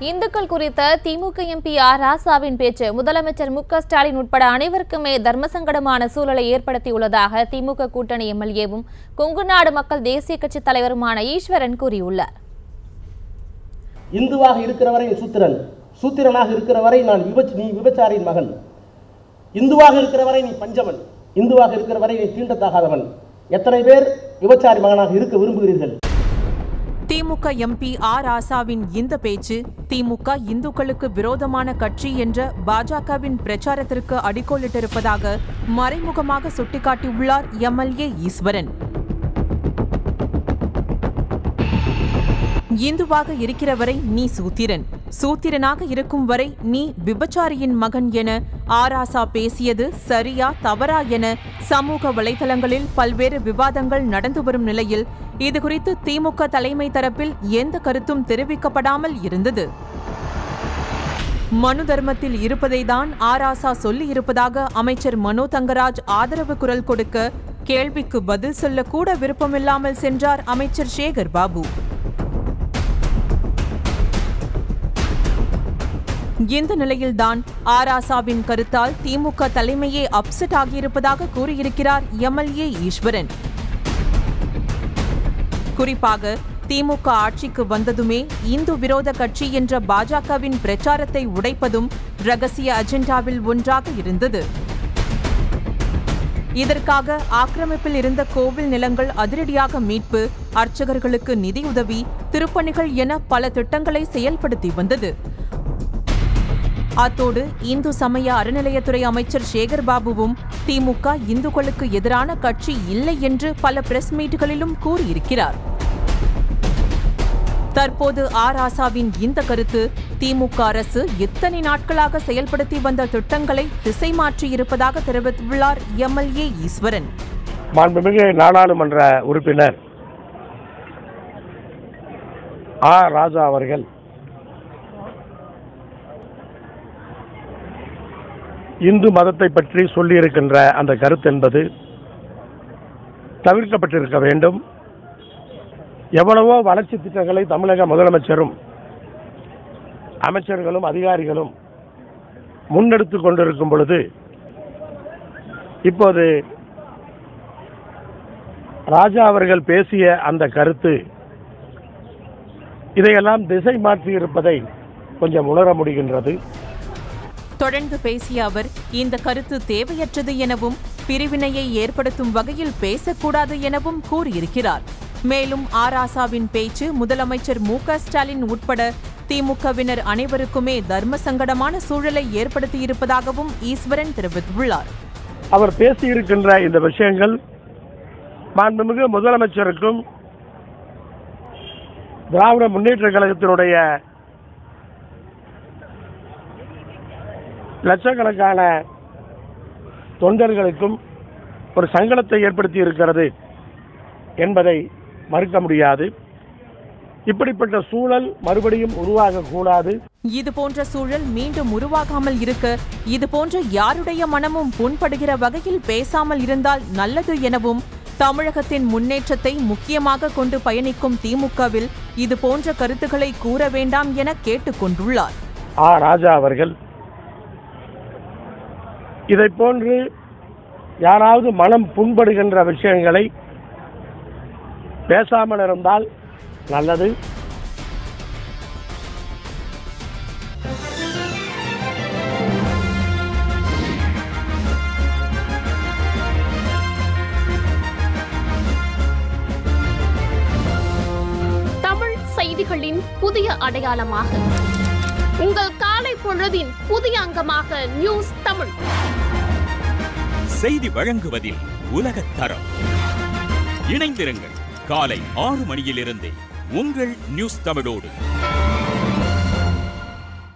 இந்துக்கள் குறித்த திமுக MP R ராசாவின் பேச்சு முதலமைச்சர் மு க ஸ்டாலின் உட்பட அனைவருக்குமே தர்மசங்கடமான சூழலை ஏற்படுத்தியுள்ளதாக திமுக கூட்டணி எம்எல்ஏவும் கொங்கு நாடு மக்கள் தேசிய கட்சி தலைவருமான ஈஸ்வரன் கூறியுள்ளார் இந்துவாக இருக்கிற வரை நீ சூத்திரன் சூத்திரனாக இருக்கிற வரை நான் விபச் நீ விபச்சாரியின் மகன் இந்துவாக இருக்கிற வரை நீ பஞ்சவன் இந்துவாக இருக்கிற வரை நீ தீண்டத்தகாதவன் எத்தனை பேர் விபச்சாரி மகனாக இருக்க விரும்புகிறீர்கள் திமுக எம்பி ஆர் ராசாவின் இந்த பேச்சு திமுக இந்துக்களுக்கு விரோதமான கட்சி என்ற பாஜகவின் பிரச்சாரத்திற்கு அடிக்கோலிட்டிருப்பதாக மறைமுகமாக சுட்டிக்காட்டியுள்ளார் எம்எல்ஏ ஈஸ்வரன் இந்துவாக இருக்கிற வரை நீ சூத்திரன் சூத்திரனாக இருக்கும் வரை நீ விபச்சாரியின் மகன் என ஆராசா பேசியது சரியா தவறா என சமூக வலைதளங்களில் பல்வேறு விவாதங்கள் நடந்து வரும் நிலையில் இதுகுறித்து திமுக தலைமை தரப்பில் எந்த கருத்தும் தெரிவிக்கப்படாமல் இருந்தது மனு தர்மத்தில் இருப்பதைதான் ஆராசா சொல்லியிருப்பதாக அமைச்சர் மனோ தங்கராஜ் ஆதரவு குரல் கொடுக்க கேள்விக்கு பதில் சொல்ல கூட விருப்பமில்லாமல் சென்றார் அமைச்சர் சேகர் பாபு இந்த நிலையில்தான் ஆராசாவின் கருத்தால் திமுக தலைமையே அப்செட் ஆகியிருப்பதாக கூறியிருக்கிறார் எம்எல்ஏ ஈஸ்வரன் குறிப்பாக திமுக ஆட்சிக்கு வந்ததுமே இந்து விரோத கட்சி என்ற பாஜகவின் பிரச்சாரத்தை உடைப்பதும் ரகசிய அஜெண்டாவில் ஒன்றாக இருந்தது இதற்காக ஆக்கிரமிப்பில் இருந்த கோவில் நிலங்கள் அதிரடியாக மீட்பு அர்ச்சகர்களுக்கு நிதியுதவி திருப்பணிகள் என பல திட்டங்களை செயல்படுத்தி வந்தது அத்தோடு இந்து சமய அறநிலையத்துறை அமைச்சர் சேகர் பாபுவும் திமுக இந்துக்களுக்கு எதிரான கட்சி இல்லை என்று பல பிரஸ் மீட்டுகளிலும் கூறியிருக்கிறார் தற்போது ஆர் ஆசாவின் இந்த கருத்து திமுக அரசு எத்தனை நாட்களாக செயல்படுத்தி வந்த திட்டங்களை திசை மாற்றியிருப்பதாக தெரிவித்துள்ளார் எம்எல்ஏ ஈஸ்வரன் மாண்புமிகு நாடாளுமன்ற உறுப்பினர் ஆ ராஜா அவர்கள் இந்து மதத்தை பற்றி சொல்லியிருக்கின்ற அந்த கருத்து என்பது தவிர்க்கப்பட்டிருக்க வேண்டும் எவ்வளவோ வளர்ச்சி திட்டங்களை தமிழக முதலமைச்சரும் அமைச்சர்களும் அதிகாரிகளும் முன்னெடுத்து கொண்டிருக்கும் பொழுது இப்போது ராஜா அவர்கள் பேசிய அந்த கருத்து இதையெல்லாம் திசை மாற்றி இருப்பதை கொஞ்சம் உணர முடிகின்றது தொடர்ந்து பேசிய அவர் இந்த கருத்து தேவையற்றது எனவும் பிரிவினையை ஏற்படுத்தும் வகையில் பேசக்கூடாது எனவும் கூறியிருக்கிறார் மேலும் ஆராசாவின் பேச்சு முதலமைச்சர் மு க ஸ்டாலின் உட்பட திமுகவினர் அனைவருக்குமே தர்ம சங்கடமான சூழலை ஏற்படுத்தியிருப்பதாகவும் ஈஸ்வரன் தெரிவித்துள்ளார் அவர் பேசியிருக்கின்ற இந்த விஷயங்கள் மாண்புமிகு முதலமைச்சருக்கும் திராவிட முன்னேற்ற கழகத்தினுடைய லட்சக்கணக்கான தொண்டர்களுக்கும் ஒரு சங்கடத்தை ஏற்படுத்தி இருக்கிறது என்பதை மறுக்க முடியாது இப்படிப்பட்ட சூழல் மறுபடியும் உருவாகக்கூடாது இது போன்ற சூழல் மீண்டும் உருவாகாமல் இருக்க இது போன்ற யாருடைய மனமும் புண்படுகிற வகையில் பேசாமல் இருந்தால் நல்லது எனவும் தமிழகத்தின் முன்னேற்றத்தை முக்கியமாக கொண்டு பயணிக்கும் திமுகவில் இது போன்ற கருத்துக்களை கூற வேண்டாம் என கேட்டுக்கொண்டுள்ளார் ஆ ராஜா அவர்கள் இதை போன்று யாராவது மனம் புண்படுகின்ற விஷயங்களை பேசாமல் இருந்தால் நல்லது தமிழ் செய்திகளின் புதிய அடையாளமாக உங்கள் காலை பொழுதின் புதிய அங்கமாக நியூஸ் தமிழ் செய்தி வழங்குவதில் உலகத் தரம் இணைந்திருங்கள் காலை ஆறு மணியிலிருந்தே உங்கள் நியூஸ் தமிழோடு